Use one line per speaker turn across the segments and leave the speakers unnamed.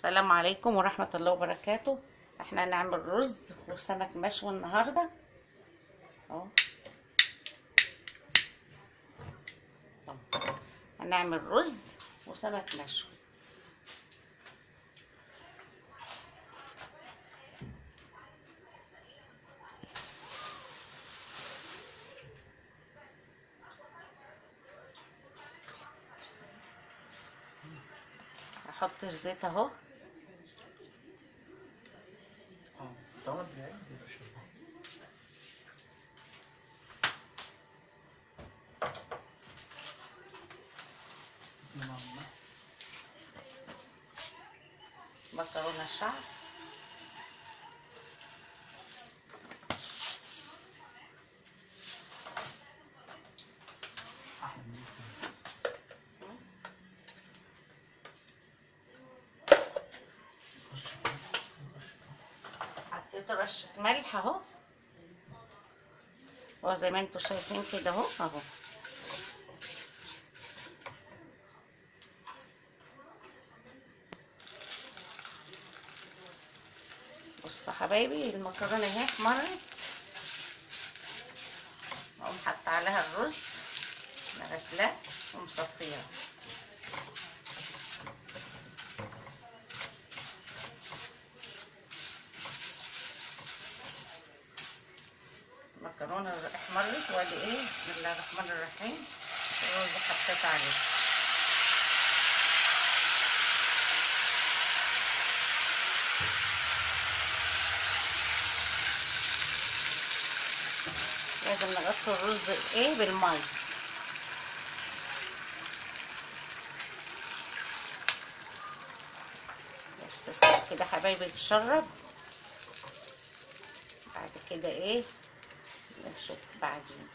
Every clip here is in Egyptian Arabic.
السلام عليكم ورحمة الله وبركاته احنا هنعمل رز وسمك مشوي النهاردة اهو هنعمل رز وسمك مشوي هحط الزيت اهو
طبعا بيعد يبقى شوف
مكرونة الشعر
احلى من الزيت. خش كده، خش كده.
حطيت رشة ملح اهو هو زي ما انتوا شايفين كده اهو اهو بصوا حبايبي المكرونة اهي احمرت اقوم حاطة عليها الرز انا غسلاه ومصفياه المكرونه احمرت وادي ايه بسم الله الرحمن الرحيم الرز حطيت عليه لازم نغطي الرز ايه بالميه بس تسيب كده حبايبي تشرب بعد كده ايه نشوف بعدين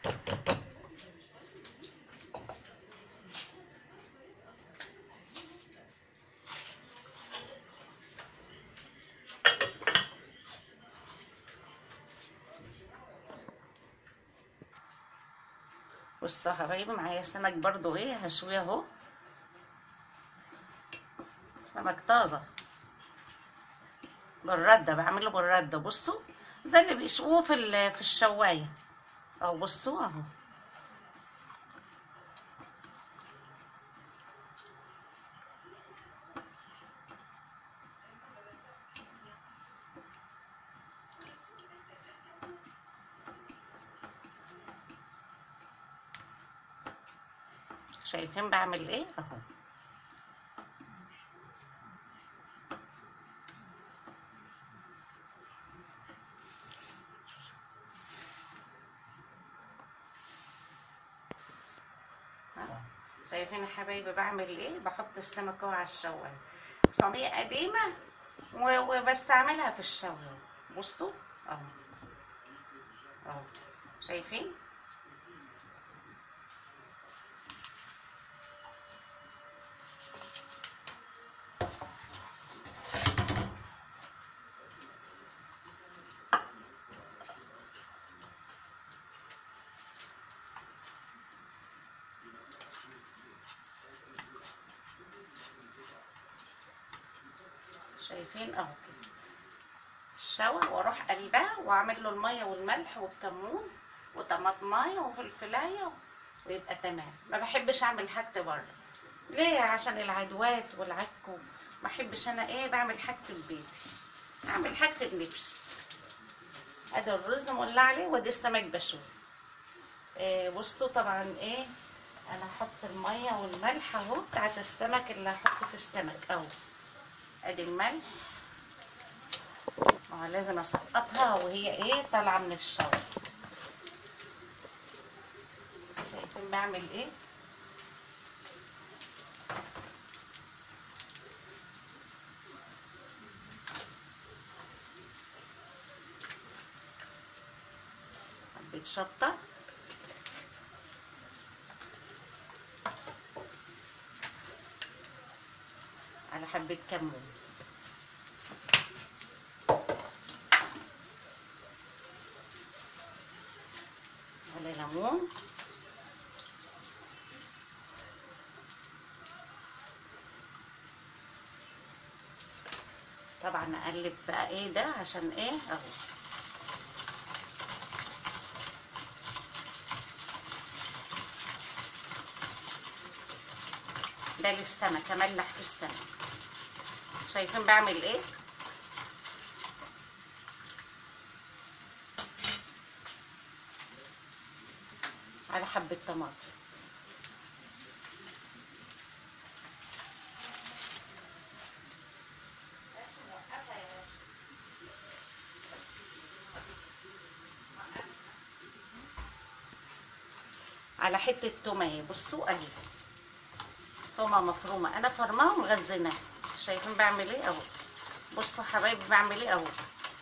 بصوا يا حبايبي معايا سمك برضو ايه هشويه اهو سمك طازه بالردة بعمله بالردة بصوا زي اللي بيشووه في ال- في الشواية اهو بصوا اهو شايفين بعمل ايه اهو شايفين يا حبايبي بعمل ايه بحط السمك اهو على الشوايه صينيه قديمه و- وبستعملها في الشوي بصوا اهو اهو شايفين شايفين اهو كده الشوى واروح قلبها واعمل له الميه والملح والكمون وطماطمايه وفلفلايه ويبقى تمام ما بحبش اعمل حاجتي بره ليه عشان العدوات والعكو ما احبش انا ايه بعمل حاجتي في بيتي اعمل حاجتي بنفس ادي الرز مولع عليه وادي السمك بشوي إيه بصوا طبعا ايه انا هحط الميه والملح اهو بتاعت السمك اللي هحطه في السمك اهو ادي الملح ما هو لازم اسقطها وهي ايه طالعه من الشوي شايفين بعمل ايه حبيت شطه على حبه كمون على ليمون طبعا اقلب بقى ايه ده عشان ايه اهو ده اللي في السمك املح في السمك شايفين بعمل ايه على حبة طماطم على حتة تومة اهي بصوا اهي تومة مفرومة انا فرماها ومغزناها شايفين بعمل ايه اهو بصوا حبايبي بعمل ايه اهو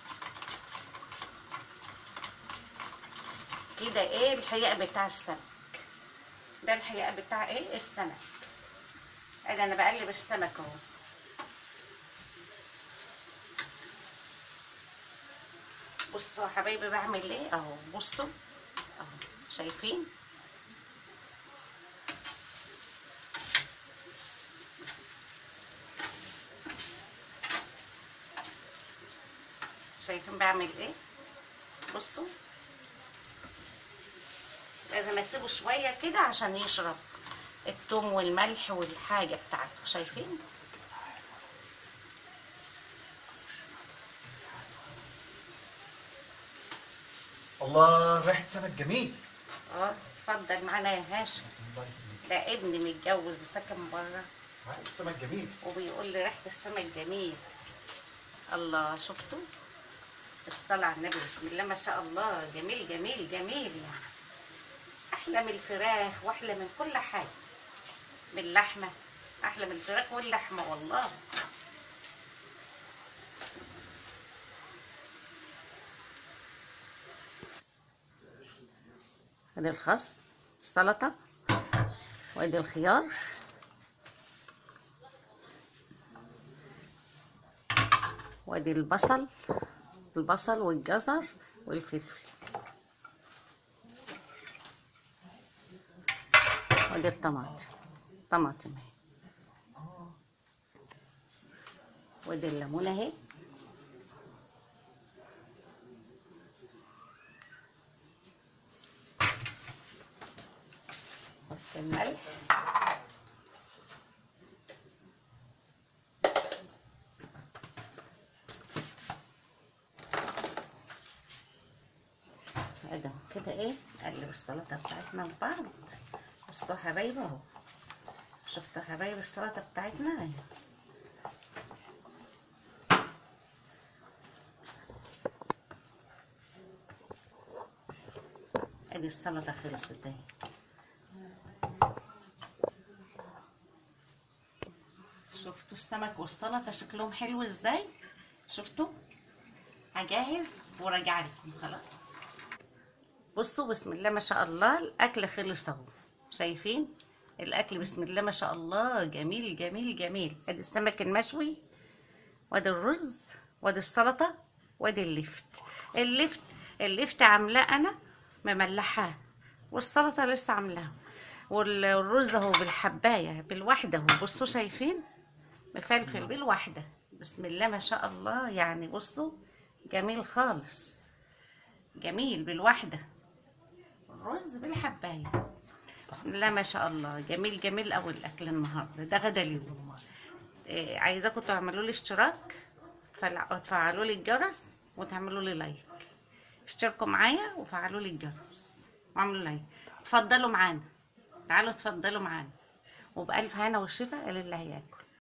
كده ايه الحقيقة بتاع السمك ده الحقيقة بتاع ايه السمك ادي انا بقلب السمك اهو بصوا يا حبايبي بعمل ايه اهو بصوا اهو شايفين شايفين بعمل ايه بصوا لازم اسيبه شويه كده عشان يشرب الثوم والملح والحاجه بتاعته شايفين
الله ريحة سمك جميل
اه اتفضل معانا يا هاشم
الله يخليك.
ده ابني متجوز وساكن بره
آه، السمك جميل
وبيقول لي ريحه السمك جميل الله شفتوا الصلاة على النبي بسم الله ما شاء الله جميل جميل جميل يعني احلى من الفراخ واحلى من كل حاجه من اللحمه احلى من الفراخ واللحمه والله ادي الخس السلطه وادي الخيار وادي البصل البصل والجزر والفلفل وادي الطماطم طماطم اهي وادي الليمونه اهي بس الملح ادي كده ايه نقلب السلطه بتاعتنا في بعض بصوا يا حبايبي اهو شفتوا يا حبايبي السلطه بتاعتنا اهي ادي السلطه خلصت اهي شفتوا السمك والسلطه شكلهم حلو ازاي شفتوا هجهز وراجع لكم خلاص بصوا بسم الله ما شاء الله الاكل خلص اهو شايفين الاكل بسم الله ما شاء الله جميل جميل جميل ادي السمك المشوي وادي الرز وادي السلطه وادي اللفت اللفت اللفت عاملاه انا مملحاه والسلطه لسه عاملاها والرز اهو بالحبايه بالواحده اهو بصوا شايفين مفلفل بالواحده بسم الله ما شاء الله يعني بصوا جميل خالص جميل بالواحده الرز بالحبايه بسم الله ما شاء الله جميل جميل قوي الاكل النهارده ده غدا اليوم إيه عايزاكم تعملوا لي اشتراك تفعل- وتفعلوا لي الجرس وتعملوا لي لايك اشتركوا معايا وفعلوا لي الجرس واعملوا لايك اتفضلوا معانا تعالوا اتفضلوا معانا وبألف هنا وشفا للي هياكل